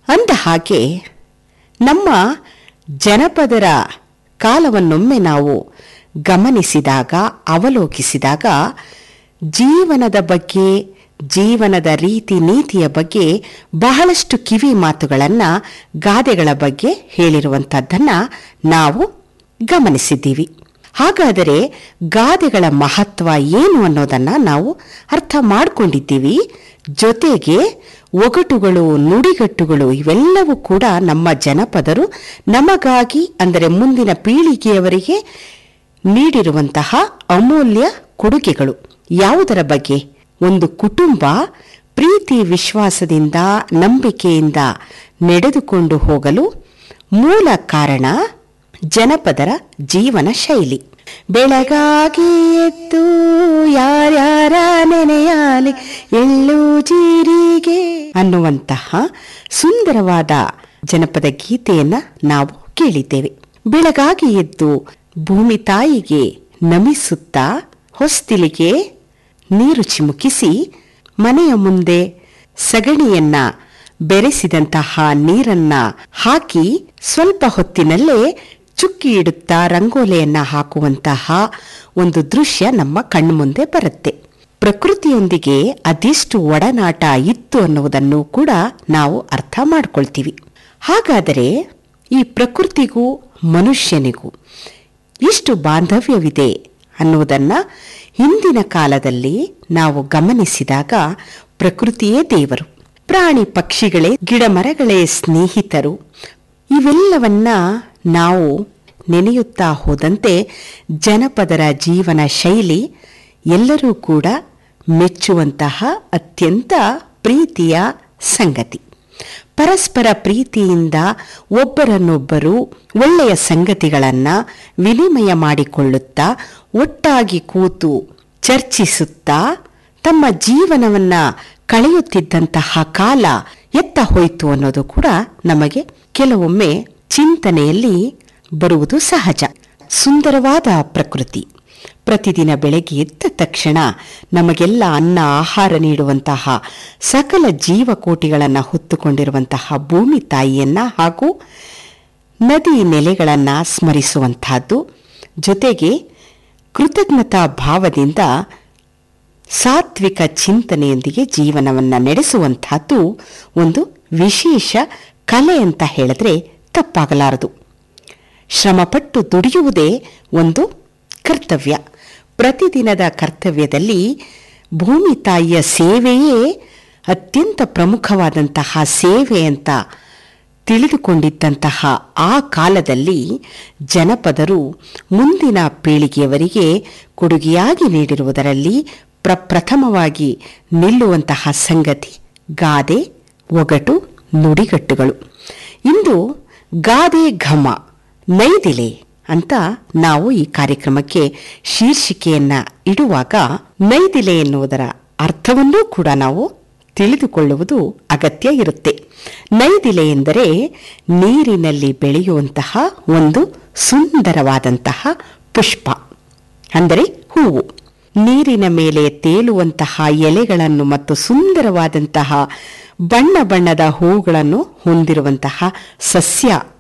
ಅಂದ ಹಾಗೆ ನಮ್ಮ ಜನಪದರ ಕಾಲವನ್ನೊಮ್ಮೆ ನಾವು ಗಮನಿಸಿದಾಗ ಅವಲೋಕಿಸಿದಾಗ ಜೀವನದ ಬಗ್ಗೆ ಜೀವನದ ರೀತಿ ನೀತಿಯ ಬಗ್ಗೆ ಬಹಳಷ್ಟು ಕಿವಿ ಮಾತುಗಳನ್ನು ಗಾದೆಗಳ ಬಗ್ಗೆ ಹೇಳಿರುವಂಥದ್ದನ್ನು ನಾವು ಗಮನಿಸಿದ್ದೀವಿ ಹಾಗಾದರೆ ಗಾದೆಗಳ ಮಹತ್ವ ಏನು ಅನ್ನೋದನ್ನು ನಾವು ಅರ್ಥ ಮಾಡ್ಕೊಂಡಿದ್ದೀವಿ ಜೊತೆಗೆ ಒಗಟುಗಳು ನುಡಿಗಟ್ಟುಗಳು ಇವೆಲ್ಲವೂ ಕೂಡ ನಮ್ಮ ಜನಪದರು ನಮಗಾಗಿ ಅಂದರೆ ಮುಂದಿನ ಪೀಳಿಗೆಯವರಿಗೆ ನೀಡಿರುವಂತಹ ಅಮೂಲ್ಯ ಕೊಡುಗೆಗಳು ಯಾವುದರ ಬಗ್ಗೆ ಒಂದು ಕುಟುಂಬ ಪ್ರೀತಿ ವಿಶ್ವಾಸದಿಂದ ನಂಬಿಕೆಯಿಂದ ನಡೆದುಕೊಂಡು ಹೋಗಲು ಮೂಲ ಕಾರಣ ಜನಪದರ ಜೀವನ ಶೈಲಿ ಬೆಳಗಾಗಿ ಎದ್ದು ಯಾರ್ಯಾರ ನೆನೆಯಾಲಿ ಎಳ್ಳು ಜೀರಿಗೆ ಅನ್ನುವಂತಹ ಸುಂದರವಾದ ಜನಪದ ಗೀತೆಯನ್ನ ನಾವು ಕೇಳಿದ್ದೇವೆ ಬೆಳಗಾಗಿ ಎದ್ದು ಭೂಮಿ ತಾಯಿಗೆ ನಮಿಸುತ್ತಾ ಹೊಸ್ತಿಲಿಗೆ ನೀರು ಚಿಮುಕಿಸಿ ಮನೆಯ ಮುಂದೆ ಸಗಣಿಯನ್ನ ಬೆರೆಸಿದಂತಹ ನೀರನ್ನ ಹಾಕಿ ಸ್ವಲ್ಪ ಹೊತ್ತಿನಲ್ಲೇ ಚುಕ್ಕಿ ಇಡುತ್ತಾ ರಂಗೋಲೆಯನ್ನ ಹಾಕುವಂತಹ ಒಂದು ದೃಶ್ಯ ನಮ್ಮ ಕಣ್ಮುಂದೆ ಬರುತ್ತೆ ಪ್ರಕೃತಿಯೊಂದಿಗೆ ಅದೆಷ್ಟು ಒಡನಾಟ ಇತ್ತು ಅನ್ನುವುದನ್ನು ಕೂಡ ನಾವು ಅರ್ಥ ಮಾಡ್ಕೊಳ್ತೀವಿ ಹಾಗಾದರೆ ಈ ಪ್ರಕೃತಿಗೂ ಮನುಷ್ಯನಿಗೂ ಎಷ್ಟು ಬಾಂಧವ್ಯವಿದೆ ಅನ್ನುವುದನ್ನ ಹಿಂದಿನ ಕಾಲದಲ್ಲಿ ನಾವು ಗಮನಿಸಿದಾಗ ಪ್ರಕೃತಿಯೇ ದೇವರು ಪ್ರಾಣಿ ಪಕ್ಷಿಗಳೇ ಗಿಡ ಮರಗಳೇ ಸ್ನೇಹಿತರು ಇವೆಲ್ಲವನ್ನ ನಾವು ನೆನೆಯುತ್ತಾ ಹೋದಂತೆ ಜನಪದರ ಜೀವನ ಶೈಲಿ ಎಲ್ಲರೂ ಕೂಡ ಮೆಚ್ಚುವಂತಹ ಅತ್ಯಂತ ಪ್ರೀತಿಯ ಸಂಗತಿ ಪರಸ್ಪರ ಪ್ರೀತಿಯಿಂದ ಒಬ್ಬರನ್ನೊಬ್ಬರು ಒಳ್ಳೆಯ ಸಂಗತಿಗಳನ್ನು ವಿನಿಮಯ ಮಾಡಿಕೊಳ್ಳುತ್ತಾ ಒಟ್ಟಾಗಿ ಕೂತು ಚರ್ಚಿಸುತ್ತಾ ತಮ್ಮ ಜೀವನವನ್ನ ಕಳೆಯುತ್ತಿದ್ದಂತಹ ಕಾಲ ಎತ್ತ ಹೋಯಿತು ಅನ್ನೋದು ಕೂಡ ನಮಗೆ ಕೆಲವೊಮ್ಮೆ ಚಿಂತನೆಯಲ್ಲಿ ಬರುವುದು ಸಹಜ ಸುಂದರವಾದ ಪ್ರಕೃತಿ ಪ್ರತಿದಿನ ಬೆಳಗ್ಗೆ ಎದ್ದ ತಕ್ಷಣ ನಮಗೆಲ್ಲ ಅನ್ನ ಆಹಾರ ನೀಡುವಂತಹ ಸಕಲ ಜೀವಕೋಟಿಗಳನ್ನು ಹೊತ್ತುಕೊಂಡಿರುವಂತಹ ಭೂಮಿ ತಾಯಿಯನ್ನ ಹಾಗೂ ನದಿ ನೆಲೆಗಳನ್ನು ಸ್ಮರಿಸುವಂತಹದ್ದು ಜೊತೆಗೆ ಕೃತಜ್ಞತಾ ಭಾವದಿಂದ ಸಾತ್ವಿಕ ಚಿಂತನೆಯೊಂದಿಗೆ ಜೀವನವನ್ನು ನಡೆಸುವಂತಹದ್ದು ಒಂದು ವಿಶೇಷ ಕಲೆ ಅಂತ ಹೇಳಿದ್ರೆ ತಪ್ಪಾಗಲಾರದು ಶ್ರಮಪಟ್ಟು ದುಡಿಯುವುದೇ ಒಂದು ಕರ್ತವ್ಯ ಪ್ರತಿದಿನದ ಕರ್ತವ್ಯದಲ್ಲಿ ಭೂಮಿ ತಾಯಿಯ ಸೇವೆಯೇ ಅತ್ಯಂತ ಪ್ರಮುಖವಾದಂತಹ ಸೇವೆ ಅಂತ ತಿಳಿದುಕೊಂಡಿದ್ದಂತಹ ಆ ಕಾಲದಲ್ಲಿ ಜನಪದರು ಮುಂದಿನ ಪೀಳಿಗೆಯವರಿಗೆ ಕೊಡುಗೆಯಾಗಿ ನೀಡಿರುವುದರಲ್ಲಿ ಪ್ರಪ್ರಥಮವಾಗಿ ನಿಲ್ಲುವಂತಹ ಸಂಗತಿ ಗಾದೆ ಒಗಟು ನುಡಿಗಟ್ಟುಗಳು ಇಂದು ಗಾದೆ ಘಮ ನೈದಿಲೆ ಅಂತ ನಾವು ಈ ಕಾರ್ಯಕ್ರಮಕ್ಕೆ ಶೀರ್ಷಿಕೆಯನ್ನ ಇಡುವಾಗ ನೈದಿಲೆ ಎನ್ನುವುದರ ಅರ್ಥವನ್ನೂ ಕೂಡ ನಾವು ತಿಳಿದುಕೊಳ್ಳುವುದು ಅಗತ್ಯ ಇರುತ್ತೆ ನೈದಿಲೆ ಎಂದರೆ ನೀರಿನಲ್ಲಿ ಬೆಳೆಯುವಂತಹ ಒಂದು ಸುಂದರವಾದಂತಹ ಪುಷ್ಪ ಅಂದರೆ ಹೂವು ನೀರಿನ ಮೇಲೆ ತೇಲುವಂತಹ ಎಲೆಗಳನ್ನು ಮತ್ತು ಸುಂದರವಾದಂತಹ ಬಣ್ಣ ಬಣ್ಣದ ಹೂಗಳನ್ನು ಹೊಂದಿರುವಂತಹ ಸಸ್ಯ